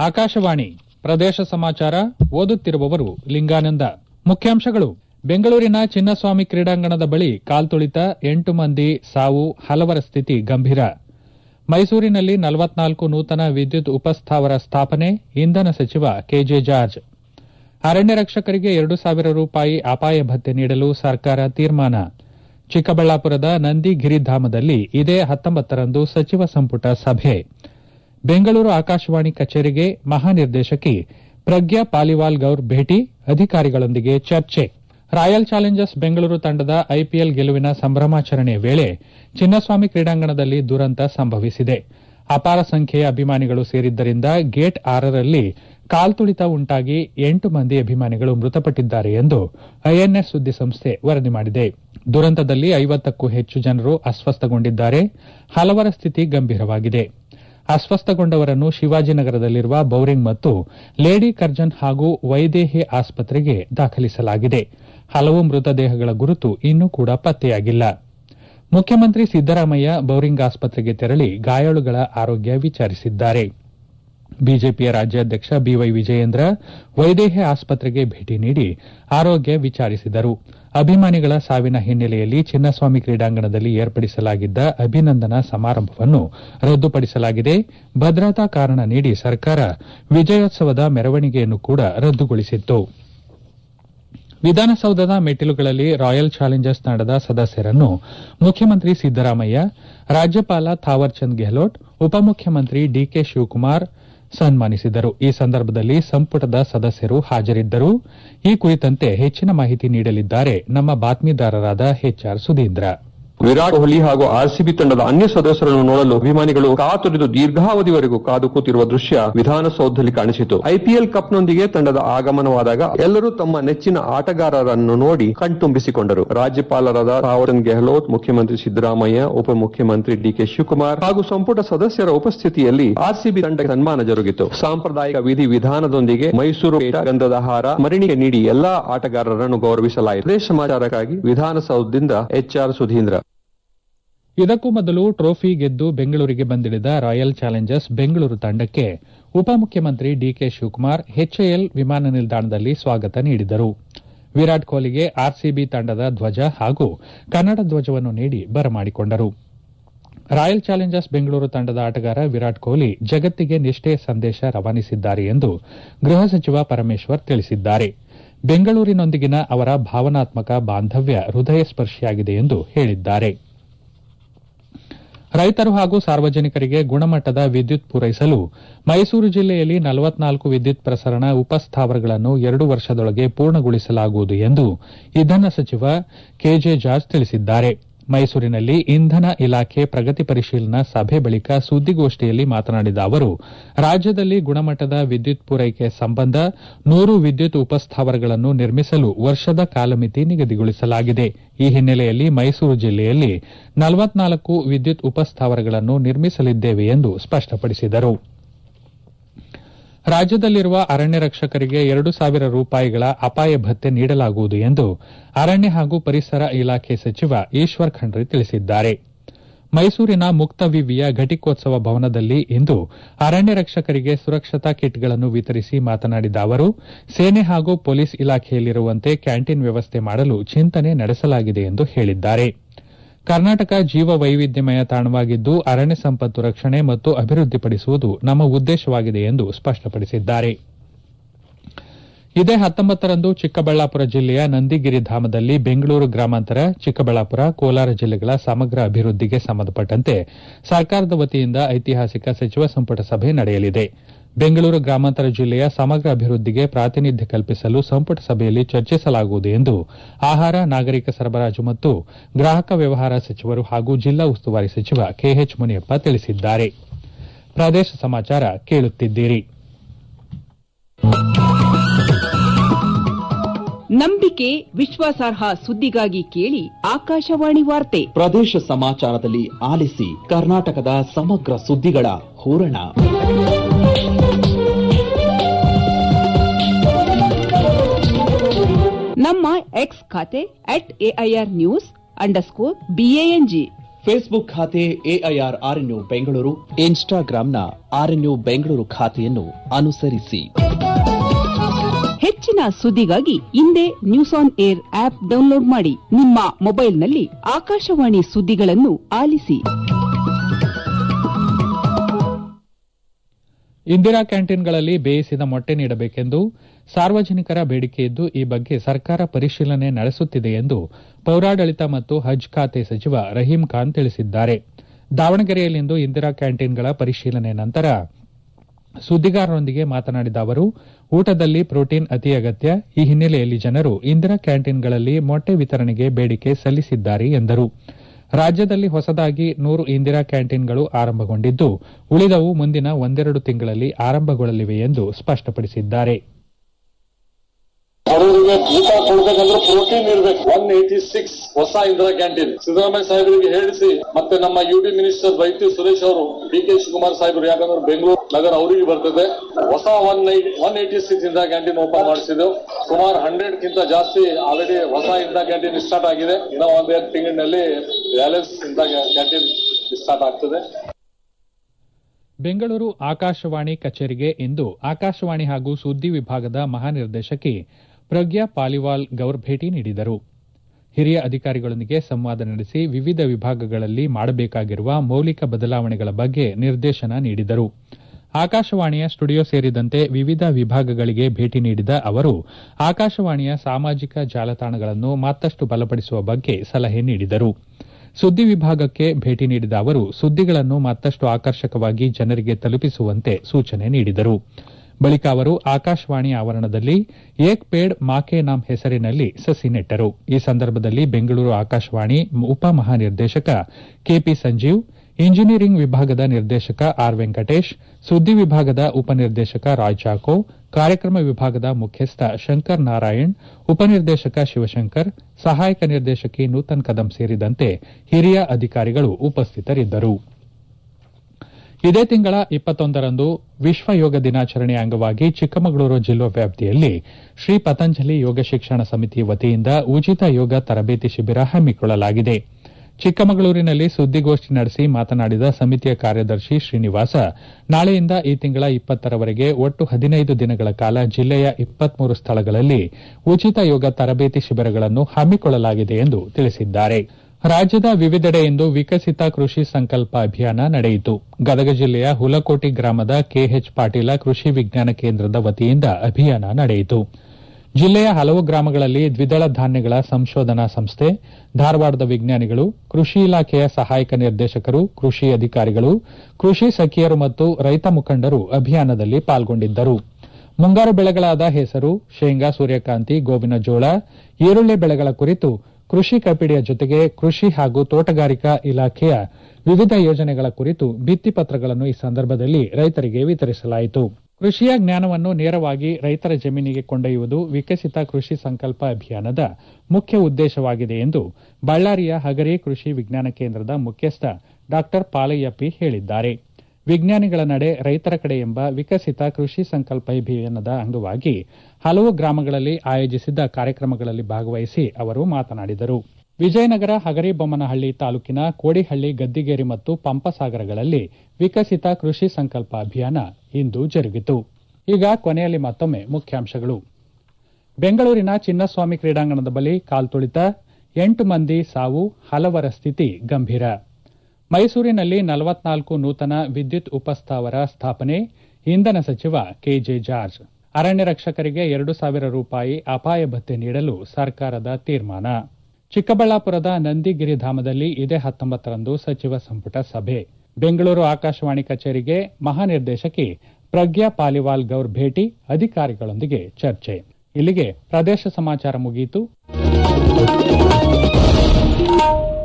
ಆಕಾಶವಾಣಿ ಪ್ರದೇಶ ಸಮಾಚಾರ ಓದುತ್ತಿರುವವರು ಲಿಂಗಾನಂದ ಮುಖ್ಯಾಂಶಗಳು ಬೆಂಗಳೂರಿನ ಚಿನ್ನಸ್ವಾಮಿ ಕ್ರೀಡಾಂಗಣದ ಬಳಿ ಕಾಲ್ತುಳಿತ ಎಂಟು ಮಂದಿ ಸಾವು ಹಲವರ ಸ್ಥಿತಿ ಗಂಭೀರ ಮೈಸೂರಿನಲ್ಲಿ ನಲವತ್ನಾಲ್ಕು ನೂತನ ವಿದ್ಯುತ್ ಉಪಸ್ಥಾವರ ಸ್ಥಾಪನೆ ಇಂಧನ ಸಚಿವ ಕೆಜೆ ಜಾರ್ಜ್ ಅರಣ್ಯ ರಕ್ಷಕರಿಗೆ ಎರಡು ಸಾವಿರ ರೂಪಾಯಿ ಅಪಾಯ ಭತ್ಯೆ ನೀಡಲು ಸರ್ಕಾರ ತೀರ್ಮಾನ ಚಿಕ್ಕಬಳ್ಳಾಪುರದ ನಂದಿ ಗಿರಿಧಾಮದಲ್ಲಿ ಇದೇ ಹತ್ತೊಂಬತ್ತರಂದು ಸಚಿವ ಸಂಪುಟ ಸಭೆ ಬೆಂಗಳೂರು ಆಕಾಶವಾಣಿ ಕಚೇರಿಗೆ ಮಹಾನಿರ್ದೇಶಕಿ ಪ್ರಜ್ಞಾ ಪಾಲಿವಾಲ್ ಗೌರ್ ಭೇಟಿ ಅಧಿಕಾರಿಗಳೊಂದಿಗೆ ಚರ್ಚೆ ರಾಯಲ್ ಚಾಲೆಂಜರ್ಸ್ ಬೆಂಗಳೂರು ತಂಡದ ಐಪಿಎಲ್ ಗೆಲುವಿನ ಸಂಭ್ರಮಾಚರಣೆ ವೇಳೆ ಚಿನ್ನಸ್ವಾಮಿ ಕ್ರೀಡಾಂಗಣದಲ್ಲಿ ದುರಂತ ಸಂಭವಿಸಿದೆ ಅಪಾರ ಸಂಖ್ಯೆಯ ಅಭಿಮಾನಿಗಳು ಸೇರಿದ್ದರಿಂದ ಗೇಟ್ ಆರರಲ್ಲಿ ಕಾಲ್ತುಳಿತ ಉಂಟಾಗಿ ಎಂಟು ಮಂದಿ ಅಭಿಮಾನಿಗಳು ಮೃತಪಟ್ಟಿದ್ದಾರೆ ಎಂದು ಐಎನ್ಎಸ್ ಸುದ್ದಿಸಂಸ್ಥೆ ವರದಿ ಮಾಡಿದೆ ದುರಂತದಲ್ಲಿ ಐವತ್ತಕ್ಕೂ ಹೆಚ್ಚು ಜನರು ಅಸ್ವಸ್ಥಗೊಂಡಿದ್ದಾರೆ ಹಲವರ ಸ್ಥಿತಿ ಗಂಭೀರವಾಗಿದೆ ಅಸ್ವಸ್ಥಗೊಂಡವರನ್ನು ಶಿವಾಜಿನಗರದಲ್ಲಿರುವ ಬೌರಿಂಗ್ ಮತ್ತು ಲೇಡಿ ಕರ್ಜನ್ ಹಾಗೂ ವೈದೇಹಿ ಆಸ್ಪತ್ರೆಗೆ ದಾಖಲಿಸಲಾಗಿದೆ ಹಲವು ಮೃತದೇಹಗಳ ಗುರುತು ಇನ್ನೂ ಕೂಡ ಪತ್ತೆಯಾಗಿಲ್ಲ ಮುಖ್ಯಮಂತ್ರಿ ಸಿದ್ದರಾಮಯ್ಯ ಬೌರಿಂಗ್ ಆಸ್ಪತ್ರೆಗೆ ತೆರಳಿ ಗಾಯಾಳುಗಳ ಆರೋಗ್ಯ ವಿಚಾರಿಸಿದ್ದಾರೆ ಬಿಜೆಪಿಯ ರಾಜ್ಯಾಧ್ಯಕ್ಷ ಬಿವೈ ವಿಜಯೇಂದ್ರ ವೈದೇಹಿ ಆಸ್ಪತ್ರೆಗೆ ಭೇಟಿ ನೀಡಿ ಆರೋಗ್ಯ ವಿಚಾರಿಸಿದರು ಅಭಿಮಾನಿಗಳ ಸಾವಿನ ಹಿನ್ನೆಲೆಯಲ್ಲಿ ಚಿನ್ನಸ್ವಾಮಿ ಕ್ರೀಡಾಂಗಣದಲ್ಲಿ ಏರ್ಪಡಿಸಲಾಗಿದ್ದ ಅಭಿನಂದನಾ ಸಮಾರಂಭವನ್ನು ರದ್ದುಪಡಿಸಲಾಗಿದೆ ಭದ್ರತಾ ಕಾರಣ ನೀಡಿ ಸರ್ಕಾರ ವಿಜಯೋತ್ಸವದ ಮೆರವಣಿಗೆಯನ್ನು ಕೂಡ ರದ್ದುಗೊಳಿಸಿತ್ತು ವಿಧಾನಸೌಧದ ಮೆಟ್ಟಿಲುಗಳಲ್ಲಿ ರಾಯಲ್ ಚಾಲೆಂಜರ್ಸ್ ತಂಡದ ಸದಸ್ಯರನ್ನು ಮುಖ್ಯಮಂತ್ರಿ ಸಿದ್ದರಾಮಯ್ಯ ರಾಜ್ಯಪಾಲ ಥಾವರ್ಚಂದ್ ಗೆಹ್ಲೋಟ್ ಉಪಮುಖ್ಯಮಂತ್ರಿ ಡಿಕೆ ಶಿವಕುಮಾರ್ ಸನ್ಮಾನಿಸಿದರು ಈ ಸಂದರ್ಭದಲ್ಲಿ ಸಂಪುಟದ ಸದಸ್ಯರು ಹಾಜರಿದ್ದರು ಈ ಕುರಿತಂತೆ ಹೆಚ್ಚಿನ ಮಾಹಿತಿ ನೀಡಲಿದ್ದಾರೆ ನಮ್ಮ ಬಾತ್ಮೀದಾರರಾದ ಎಚ್ಆರ್ ಸುಧೀಂದ್ರ ವಿರಾಟ್ ಕೊಹ್ಲಿ ಹಾಗೂ ಆರ್ಸಿಬಿ ತಂಡದ ಅನ್ಯ ಸದಸ್ಯರನ್ನು ನೋಡಲು ಅಭಿಮಾನಿಗಳು ಕಾತುರಿದು ದೀರ್ಘಾವಧಿವರೆಗೂ ಕಾದು ಕೂತಿರುವ ದೃಶ್ಯ ವಿಧಾನಸೌಧದಲ್ಲಿ ಕಾಣಿಸಿತು ಐಪಿಎಲ್ ಕಪ್ನೊಂದಿಗೆ ತಂಡದ ಆಗಮನವಾದಾಗ ಎಲ್ಲರೂ ತಮ್ಮ ನೆಚ್ಚಿನ ಆಟಗಾರರನ್ನು ನೋಡಿ ಕಣ್ತುಂಬಿಸಿಕೊಂಡರು ರಾಜ್ಯಪಾಲರಾದ ಥಾವರ್ಚಂದ್ ಗೆಹ್ಲೋಟ್ ಮುಖ್ಯಮಂತ್ರಿ ಸಿದ್ದರಾಮಯ್ಯ ಉಪಮುಖ್ಯಮಂತ್ರಿ ಡಿಕೆ ಶಿವಕುಮಾರ್ ಹಾಗೂ ಸಂಪುಟ ಸದಸ್ಯರ ಉಪಸ್ಥಿತಿಯಲ್ಲಿ ಆರ್ಸಿಬಿ ತಂಡಕ್ಕೆ ಸನ್ಮಾನ ಜರುಗಿತು ಸಾಂಪ್ರದಾಯಿಕ ವಿಧಿ ವಿಧಾನದೊಂದಿಗೆ ಮೈಸೂರು ಪೇಟ ಗಂಧದ ಹಾರ ಮರಣಿಗೆ ನೀಡಿ ಎಲ್ಲಾ ಆಟಗಾರರನ್ನು ಗೌರವಿಸಲಾಯಿತು ಪ್ರದೇಶ ಸಮಾಚಾರಕ್ಕಾಗಿ ವಿಧಾನಸೌಧದಿಂದ ಎಚ್ಆರ್ ಸುಧೀಂದ್ರ ಇದಕ್ಕೂ ಮೊದಲು ಟ್ರೋಫಿ ಗೆದ್ದು ಬೆಂಗಳೂರಿಗೆ ಬಂದಿಳಿದ ರಾಯಲ್ ಚಾಲೆಂಜರ್ಸ್ ಬೆಂಗಳೂರು ತಂಡಕ್ಕೆ ಉಪಮುಖ್ಯಮಂತ್ರಿ ಡಿಕೆ ಶಿವಕುಮಾರ್ ಎಚ್ಎಎಲ್ ವಿಮಾನ ನಿಲ್ದಾಣದಲ್ಲಿ ಸ್ವಾಗತ ನೀಡಿದರು ವಿರಾಟ್ ಕೊಹ್ಲಿಗೆ ಆರ್ಸಿಬಿ ತಂಡದ ಧ್ವಜ ಹಾಗೂ ಕನ್ನಡ ಧ್ವಜವನ್ನು ನೀಡಿ ಬರಮಾಡಿಕೊಂಡರು ರಾಯಲ್ ಚಾಲೆಂಜರ್ಸ್ ಬೆಂಗಳೂರು ತಂಡದ ಆಟಗಾರ ವಿರಾಟ್ ಕೊಹ್ಲಿ ಜಗತ್ತಿಗೆ ನಿಷ್ಠೆ ಸಂದೇಶ ರವಾನಿಸಿದ್ದಾರೆ ಎಂದು ಗೃಹ ಸಚಿವ ಪರಮೇಶ್ವರ್ ತಿಳಿಸಿದ್ದಾರೆ ಬೆಂಗಳೂರಿನೊಂದಿಗಿನ ಅವರ ಭಾವನಾತ್ಮಕ ಬಾಂಧವ್ಯ ಹೃದಯ ಸ್ಪರ್ಶಿಯಾಗಿದೆ ಎಂದು ಹೇಳಿದ್ದಾರೆ ರೈತರು ಹಾಗೂ ಸಾರ್ವಜನಿಕರಿಗೆ ಗುಣಮಟ್ಟದ ವಿದ್ಯುತ್ ಪೂರೈಸಲು ಮೈಸೂರು ಜಿಲ್ಲೆಯಲ್ಲಿ ನಲವತ್ನಾಲ್ಕು ವಿದ್ಯುತ್ ಪ್ರಸರಣ ಉಪಸ್ಥಾವರಗಳನ್ನು ಎರಡು ವರ್ಷದೊಳಗೆ ಪೂರ್ಣಗೊಳಿಸಲಾಗುವುದು ಎಂದು ಇಂಧನ ಸಚಿವ ಕೆಜೆ ಜಾರ್ಜ್ ತಿಳಿಸಿದ್ದಾರೆ ಮೈಸೂರಿನಲ್ಲಿ ಇಂಧನ ಇಲಾಖೆ ಪ್ರಗತಿ ಪರಿಶೀಲನಾ ಸಭೆ ಬಳಿಕ ಸುದ್ದಿಗೋಷ್ಠಿಯಲ್ಲಿ ಮಾತನಾಡಿದ ಅವರು ರಾಜ್ಯದಲ್ಲಿ ಗುಣಮಟ್ಟದ ವಿದ್ಯುತ್ ಪೂರೈಕೆ ಸಂಬಂಧ ನೂರು ವಿದ್ಯುತ್ ಉಪಸ್ಥಾವರಗಳನ್ನು ನಿರ್ಮಿಸಲು ವರ್ಷದ ಕಾಲಮಿತಿ ನಿಗದಿಗೊಳಿಸಲಾಗಿದೆ ಈ ಹಿನ್ನೆಲೆಯಲ್ಲಿ ಮೈಸೂರು ಜಿಲ್ಲೆಯಲ್ಲಿ ನಲವತ್ನಾಲ್ಕು ವಿದ್ಯುತ್ ಉಪಸ್ಥಾವರಗಳನ್ನು ನಿರ್ಮಿಸಲಿದ್ದೇವೆ ಎಂದು ಸ್ಪಷ್ಟಪಡಿಸಿದರು ರಾಜ್ಯದಲ್ಲಿರುವ ಅರಣ್ಯ ರಕ್ಷಕರಿಗೆ ಎರಡು ಸಾವಿರ ರೂಪಾಯಿಗಳ ಅಪಾಯ ಭತ್ಯೆ ನೀಡಲಾಗುವುದು ಎಂದು ಅರಣ್ಯ ಹಾಗೂ ಪರಿಸರ ಇಲಾಖೆ ಸಚಿವ ಈಶ್ವರ್ ಖಂಡ್ರೆ ತಿಳಿಸಿದ್ದಾರೆ ಮೈಸೂರಿನ ಮುಕ್ತ ವಿವಿಯ ಘಟಿಕೋತ್ಸವ ಭವನದಲ್ಲಿ ಇಂದು ಅರಣ್ಯ ರಕ್ಷಕರಿಗೆ ಸುರಕ್ಷತಾ ಕಿಟ್ಗಳನ್ನು ವಿತರಿಸಿ ಮಾತನಾಡಿದ ಅವರು ಸೇನೆ ಹಾಗೂ ಪೊಲೀಸ್ ಇಲಾಖೆಯಲ್ಲಿರುವಂತೆ ಕ್ಯಾಂಟೀನ್ ವ್ಯವಸ್ಥೆ ಮಾಡಲು ಚಿಂತನೆ ನಡೆಸಲಾಗಿದೆ ಎಂದು ಹೇಳಿದ್ದಾರೆ ಕರ್ನಾಟಕ ಜೀವ ವೈವಿಧ್ಯಮಯ ತಾಣವಾಗಿದ್ದು ಅರಣ್ಯ ಸಂಪತ್ತು ರಕ್ಷಣೆ ಮತ್ತು ಅಭಿವೃದ್ಧಿಪಡಿಸುವುದು ನಮ್ಮ ಉದ್ದೇಶವಾಗಿದೆ ಎಂದು ಸ್ಪಷ್ಟಪಡಿಸಿದ್ದಾರೆ ಇದೇ ಹತ್ತೊಂಬತ್ತರಂದು ಚಿಕ್ಕಬಳ್ಳಾಪುರ ಜಿಲ್ಲೆಯ ನಂದಿಗಿರಿಧಾಮದಲ್ಲಿ ಬೆಂಗಳೂರು ಗ್ರಾಮಾಂತರ ಚಿಕ್ಕಬಳ್ಳಾಪುರ ಕೋಲಾರ ಜಿಲ್ಲೆಗಳ ಸಮಗ್ರ ಅಭಿವೃದ್ಧಿಗೆ ಸಂಬಂಧಪಟ್ಟಂತೆ ಸರ್ಕಾರದ ವತಿಯಿಂದ ಐತಿಹಾಸಿಕ ಸಚಿವ ಸಂಪುಟ ಸಭೆ ನಡೆಯಲಿದೆ ಬೆಂಗಳೂರು ಗ್ರಾಮಾಂತರ ಜಿಲ್ಲೆಯ ಸಮಗ್ರ ಅಭಿವೃದ್ಧಿಗೆ ಪ್ರಾತಿನಿಧ್ಯ ಕಲ್ಪಿಸಲು ಸಂಪುಟ ಸಭೆಯಲ್ಲಿ ಚರ್ಚಿಸಲಾಗುವುದು ಎಂದು ಆಹಾರ ನಾಗರಿಕ ಸರಬರಾಜು ಮತ್ತು ಗ್ರಾಹಕ ವ್ಯವಹಾರ ಸಚಿವರು ಹಾಗೂ ಜಿಲ್ಲಾ ಉಸ್ತುವಾರಿ ಸಚಿವ ಕೆಎಚ್ ಮುನಿಯಪ್ಪ ತಿಳಿಸಿದ್ದಾರೆ ಪ್ರದೇಶ ಸಮಾಚಾರ ಕೇಳುತ್ತಿದ್ದೀರಿ ನಂಬಿಕೆ ವಿಶ್ವಾಸಾರ್ಹ ಸುದ್ದಿಗಾಗಿ ಕೇಳಿ ಆಕಾಶವಾಣಿ ವಾರ್ತೆ ಪ್ರದೇಶ ಸಮಾಚಾರದಲ್ಲಿ ಆಲಿಸಿ ಕರ್ನಾಟಕದ ಸಮಗ್ರ ಸುದ್ದಿಗಳ ಹೂರಣ ನಮ್ಮ ಎಕ್ಸ್ ಖಾತೆ at AIR news underscore BANG Facebook ಖಾತೆ ಎಐಆರ್ ಆರ್ಎನ್ಯು ಬೆಂಗಳೂರು ಇನ್ಸ್ಟಾಗ್ರಾಂನ ಆರ್ಎನ್ಯು ಬೆಂಗಳೂರು ಖಾತೆಯನ್ನು ಅನುಸರಿಸಿ ಹೆಚ್ಚಿನ ಸುದ್ದಿಗಾಗಿ ಹಿಂದೆ news on air app download ಮಾಡಿ ನಿಮ್ಮ ಮೊಬೈಲ್ನಲ್ಲಿ ಆಕಾಶವಾಣಿ ಸುದ್ದಿಗಳನ್ನು ಆಲಿಸಿ ಇಂದಿರಾ ಕ್ಯಾಂಟೀನ್ಗಳಲ್ಲಿ ಬೇಯಿಸಿದ ಮೊಟ್ಟೆ ನೀಡಬೇಕೆಂದು ಸಾರ್ವಜನಿಕರ ಬೇಡಿಕೆಯಿದ್ದು ಈ ಬಗ್ಗೆ ಸರ್ಕಾರ ಪರಿಶೀಲನೆ ನಡೆಸುತ್ತಿದೆ ಎಂದು ಪೌರಾಡಳಿತ ಮತ್ತು ಹಜ್ ಖಾತೆ ಸಚಿವ ರಹೀಂ ಖಾನ್ ತಿಳಿಸಿದ್ದಾರೆ ದಾವಣಗೆರೆಯಲ್ಲಿಂದು ಇಂದಿರಾ ಕ್ಯಾಂಟೀನ್ಗಳ ಪರಿಶೀಲನೆ ನಂತರ ಸುದ್ದಿಗಾರರೊಂದಿಗೆ ಮಾತನಾಡಿದ ಅವರು ಊಟದಲ್ಲಿ ಪ್ರೋಟೀನ್ ಅತಿ ಅಗತ್ಯ ಈ ಹಿನ್ನೆಲೆಯಲ್ಲಿ ಜನರು ಇಂದಿರಾ ಕ್ಯಾಂಟೀನ್ಗಳಲ್ಲಿ ಮೊಟ್ಟೆ ವಿತರಣೆಗೆ ಬೇಡಿಕೆ ಸಲ್ಲಿಸಿದ್ದಾರೆ ಎಂದರು ರಾಜ್ಯದಲ್ಲಿ ಹೊಸದಾಗಿ ನೂರು ಇಂದಿರಾ ಕ್ಯಾಂಟೀನ್ಗಳು ಆರಂಭಗೊಂಡಿದ್ದು ಉಳಿದವು ಮುಂದಿನ ಒಂದೆರಡು ತಿಂಗಳಲ್ಲಿ ಆರಂಭಗೊಳ್ಳಲಿವೆ ಎಂದು ಸ್ಪಷ್ಟಪಡಿಸಿದ್ದಾರೆ ಬಡವರಿಗೆ ಊಟ ಕೊಡ್ಬೇಕಂದ್ರೆ ಪ್ರೋಟೀನ್ ಇರ್ಬೇಕು ಒನ್ ಏಟಿ ಸಿಕ್ಸ್ ಹೊಸ ಇಂದಿರಾ ಕ್ಯಾಂಟೀನ್ ಸಿದ್ದರಾಮಯ್ಯ ಸಾಹೇಬರಿಗೆ ಹೇಳಿಸಿ ಮತ್ತೆ ನಮ್ಮ ಯು ಡಿ ಮಿನಿಸ್ಟರ್ ವೈದ್ಯ ಸುರೇಶ್ ಅವರು ಡಿ ಕೆ ಶಿವಕುಮಾರ್ ಸಾಹೇಬರು ಯಾಕಂದ್ರೆ ಬೆಂಗಳೂರು ನಗರ ಅವರಿಗೆ ಬರ್ತದೆ ಹೊಸ one one eighty six Indira canteen open ಮಾಡಿಸಿದೆವು ಸುಮಾರು ಹಂಡ್ರೆಡ್ ಕಿಂತ ಜಾಸ್ತಿ ಆಲ್ರೆಡಿ ಹೊಸ ಇಂದಿರಾ ಕ್ಯಾಂಟೀನ್ ಸ್ಟಾರ್ಟ್ ಆಗಿದೆ ಇನ್ನು ಒಂದೆರಡು ತಿಂಗಳಿನಲ್ಲಿ ಬ್ಯಾಲೆನ್ಸ್ ಇಂದಿರಾ ಕ್ಯಾಂಟೀನ್ ಸ್ಟಾರ್ಟ್ ಆಗ್ತದೆ ಬೆಂಗಳೂರು ಆಕಾಶವಾಣಿ ಕಚೇರಿಗೆ ಇಂದು ಆಕಾಶವಾಣಿ ಹಾಗೂ ಸುದ್ದಿ ವಿಭಾಗದ ಮಹಾನಿರ್ದೇಶಕಿ ಪ್ರಜ್ಞಾ ಪಾಲಿವಾಲ್ ಗೌರ್ ಭೇಟಿ ನೀಡಿದರು ಹಿರಿಯ ಅಧಿಕಾರಿಗಳೊಂದಿಗೆ ಸಂವಾದ ನಡೆಸಿ ವಿವಿಧ ವಿಭಾಗಗಳಲ್ಲಿ ಮಾಡಬೇಕಾಗಿರುವ ಮೌಲಿಕ ಬದಲಾವಣೆಗಳ ಬಗ್ಗೆ ನಿರ್ದೇಶನ ನೀಡಿದರು ಆಕಾಶವಾಣಿಯ ಸ್ಟುಡಿಯೋ ಸೇರಿದಂತೆ ವಿವಿಧ ವಿಭಾಗಗಳಿಗೆ ಭೇಟಿ ನೀಡಿದ ಅವರು ಆಕಾಶವಾಣಿಯ ಸಾಮಾಜಿಕ ಜಾಲತಾಣಗಳನ್ನು ಮತ್ತಷ್ಟು ಬಲಪಡಿಸುವ ಬಗ್ಗೆ ಸಲಹೆ ನೀಡಿದರು ಸುದ್ದಿ ವಿಭಾಗಕ್ಕೆ ಭೇಟಿ ನೀಡಿದ ಅವರು ಸುದ್ದಿಗಳನ್ನು ಮತ್ತಷ್ಟು ಆಕರ್ಷಕವಾಗಿ ಜನರಿಗೆ ತಲುಪಿಸುವಂತೆ ಸೂಚನೆ ನೀಡಿದರು ಬಳಿಕ ಅವರು ಆಕಾಶವಾಣಿ ಆವರಣದಲ್ಲಿ ಏಕ್ ಪೇಡ್ ಮಾಕೆ ನಾಮ್ ಹೆಸರಿನಲ್ಲಿ ಸಸಿ ನೆಟ್ಟರು ಈ ಸಂದರ್ಭದಲ್ಲಿ ಬೆಂಗಳೂರು ಆಕಾಶವಾಣಿ ಉಪಮಹಾನಿರ್ದೇಶಕ ಕೆಪಿ ಸಂಜೀವ್ ಇಂಜಿನಿಯರಿಂಗ್ ವಿಭಾಗದ ನಿರ್ದೇಶಕ ಆರ್ ವೆಂಕಟೇಶ್ ಸುದ್ದಿ ವಿಭಾಗದ ಉಪನಿರ್ದೇಶಕ ರಾಯ್ ಚಾಕೋ ಕಾರ್ಯಕ್ರಮ ವಿಭಾಗದ ಮುಖ್ಯಸ್ಥ ಶಂಕರ್ ನಾರಾಯಣ್ ಉಪನಿರ್ದೇಶಕ ಶಿವಶಂಕರ್ ಸಹಾಯಕ ನಿರ್ದೇಶಕಿ ನೂತನ್ ಕದಂ ಸೇರಿದಂತೆ ಹಿರಿಯ ಅಧಿಕಾರಿಗಳು ಉಪಸ್ಥಿತರಿದ್ದರು ಇದೇ ತಿಂಗಳ ಇಪ್ಪತ್ತೊಂದರಂದು ವಿಶ್ವ ಯೋಗ ದಿನಾಚರಣೆ ಅಂಗವಾಗಿ ಚಿಕ್ಕಮಗಳೂರು ಜಿಲ್ಲಾ ವ್ಯಾಪ್ತಿಯಲ್ಲಿ ಶ್ರೀ ಪತಂಜಲಿ ಯೋಗ ಶಿಕ್ಷಣ ಸಮಿತಿ ವತಿಯಿಂದ ಉಚಿತ ಯೋಗ ತರಬೇತಿ ಶಿಬಿರ ಹಮ್ಮಿಕೊಳ್ಳಲಾಗಿದೆ ಚಿಕ್ಕಮಗಳೂರಿನಲ್ಲಿ ಸುದ್ದಿಗೋಷ್ಠಿ ನಡೆಸಿ ಮಾತನಾಡಿದ ಸಮಿತಿಯ ಕಾರ್ಯದರ್ಶಿ ಶ್ರೀನಿವಾಸ ನಾಳೆಯಿಂದ ಈ ತಿಂಗಳ ಇಪ್ಪತ್ತರವರೆಗೆ ಒಟ್ಟು ಹದಿನೈದು ದಿನಗಳ ಕಾಲ ಜಿಲ್ಲೆಯ ಇಪ್ಪತ್ಮೂರು ಸ್ಥಳಗಳಲ್ಲಿ ಉಚಿತ ಯೋಗ ತರಬೇತಿ ಶಿಬಿರಗಳನ್ನು ಹಮ್ಮಿಕೊಳ್ಳಲಾಗಿದೆ ಎಂದು ತಿಳಿಸಿದ್ದಾರೆ ರಾಜ್ಯದ ವಿವಿಧೆಡೆ ಇಂದು ವಿಕಸಿತ ಕೃಷಿ ಸಂಕಲ್ಪ ಅಭಿಯಾನ ನಡೆಯಿತು ಗದಗ ಜಿಲ್ಲೆಯ ಹುಲಕೋಟಿ ಗ್ರಾಮದ ಕೆಎಚ್ ಪಾಟೀಲ ಕೃಷಿ ವಿಜ್ಞಾನ ಕೇಂದ್ರದ ವತಿಯಿಂದ ಅಭಿಯಾನ ನಡೆಯಿತು ಜಿಲ್ಲೆಯ ಹಲವು ಗ್ರಾಮಗಳಲ್ಲಿ ದ್ವಿದಳ ಧಾನ್ಯಗಳ ಸಂಶೋಧನಾ ಸಂಸ್ಥೆ ಧಾರವಾಡದ ವಿಜ್ಞಾನಿಗಳು ಕೃಷಿ ಇಲಾಖೆಯ ಸಹಾಯಕ ನಿರ್ದೇಶಕರು ಕೃಷಿ ಅಧಿಕಾರಿಗಳು ಕೃಷಿ ಸಖಿಯರು ಮತ್ತು ರೈತ ಮುಖಂಡರು ಅಭಿಯಾನದಲ್ಲಿ ಪಾಲ್ಗೊಂಡಿದ್ದರು ಮುಂಗಾರು ಬೆಳೆಗಳಾದ ಹೆಸರು ಶೇಂಗಾ ಸೂರ್ಯಕಾಂತಿ ಗೋವಿನ ಜೋಳ ಈರುಳ್ಳಿ ಬೆಳೆಗಳ ಕುರಿತು ಕೃಷಿ ಕಪಿಡಿಯ ಜೊತೆಗೆ ಕೃಷಿ ಹಾಗೂ ತೋಟಗಾರಿಕಾ ಇಲಾಖೆಯ ವಿವಿಧ ಯೋಜನೆಗಳ ಕುರಿತು ಭಿತ್ತಿಪತ್ರಗಳನ್ನು ಈ ಸಂದರ್ಭದಲ್ಲಿ ರೈತರಿಗೆ ವಿತರಿಸಲಾಯಿತು ಕೃಷಿಯ ಜ್ಞಾನವನ್ನು ನೇರವಾಗಿ ರೈತರ ಜಮೀನಿಗೆ ಕೊಂಡೊಯ್ಯುವುದು ವಿಕಸಿತ ಕೃಷಿ ಸಂಕಲ್ಪ ಅಭಿಯಾನದ ಮುಖ್ಯ ಉದ್ದೇಶವಾಗಿದೆ ಎಂದು ಬಳ್ಳಾರಿಯ ಹಗರಿ ಕೃಷಿ ವಿಜ್ಞಾನ ಕೇಂದ್ರದ ಮುಖ್ಯಸ್ಥ ಡಾ ಪಾಲಯ್ಯಪಿ ಹೇಳಿದ್ದಾರೆ ವಿಜ್ಞಾನಿಗಳ ನಡೆ ರೈತರ ಕಡೆ ಎಂಬ ವಿಕಸಿತ ಕೃಷಿ ಸಂಕಲ್ಪ ಅಭಿಯಾನದ ಅಂಗವಾಗಿ ಹಲವು ಗ್ರಾಮಗಳಲ್ಲಿ ಆಯೋಜಿಸಿದ್ದ ಕಾರ್ಯಕ್ರಮಗಳಲ್ಲಿ ಭಾಗವಹಿಸಿ ಅವರು ಮಾತನಾಡಿದರು ವಿಜಯನಗರ ಹಗರಿಬೊಮ್ಮನಹಳ್ಳಿ ತಾಲೂಕಿನ ಕೋಡಿಹಳ್ಳಿ ಗದ್ದಿಗೇರಿ ಮತ್ತು ಪಂಪಸಾಗರಗಳಲ್ಲಿ ವಿಕಸಿತ ಕೃಷಿ ಸಂಕಲ್ಪ ಅಭಿಯಾನ ಇಂದು ಜರುಗಿತು ಈಗ ಕೊನೆಯಲ್ಲಿ ಮತ್ತೊಮ್ಮೆ ಮುಖ್ಯಾಂಶಗಳು ಬೆಂಗಳೂರಿನ ಚಿನ್ನಸ್ವಾಮಿ ಕ್ರೀಡಾಂಗಣದ ಬಳಿ ಕಾಲ್ತುಳಿತ ಎಂಟು ಮಂದಿ ಸಾವು ಹಲವರ ಸ್ಥಿತಿ ಗಂಭೀರ ಮೈಸೂರಿನಲ್ಲಿ ನಲವತ್ನಾಲ್ಕು ನೂತನ ವಿದ್ಯುತ್ ಉಪಸ್ಥಾವರ ಸ್ಥಾಪನೆ ಇಂಧನ ಸಚಿವ ಕೆಜೆ ಜಾರ್ಜ್ ಅರಣ್ಯ ರಕ್ಷಕರಿಗೆ ಎರಡು ಸಾವಿರ ರೂಪಾಯಿ ಅಪಾಯ ಭತ್ಯೆ ನೀಡಲು ಸರ್ಕಾರದ ತೀರ್ಮಾನ ಚಿಕ್ಕಬಳ್ಳಾಪುರದ ನಂದಿಗಿರಿಧಾಮದಲ್ಲಿ ಇದೇ ಹತ್ತೊಂಬತ್ತರಂದು ಸಚಿವ ಸಂಪುಟ ಸಭೆ ಬೆಂಗಳೂರು ಆಕಾಶವಾಣಿ ಕಚೇರಿಗೆ ಮಹಾನಿರ್ದೇಶಕಿ ಪ್ರಜ್ಞಾ ಪಾಲಿವಾಲ್ ಗೌರ್ ಭೇಟಿ ಅಧಿಕಾರಿಗಳೊಂದಿಗೆ ಚರ್ಚೆ ಇಲ್ಲಿಗೆ ಪ್ರದೇಶ ಸಮಾಚಾರ ಮುಗಿಯಿತು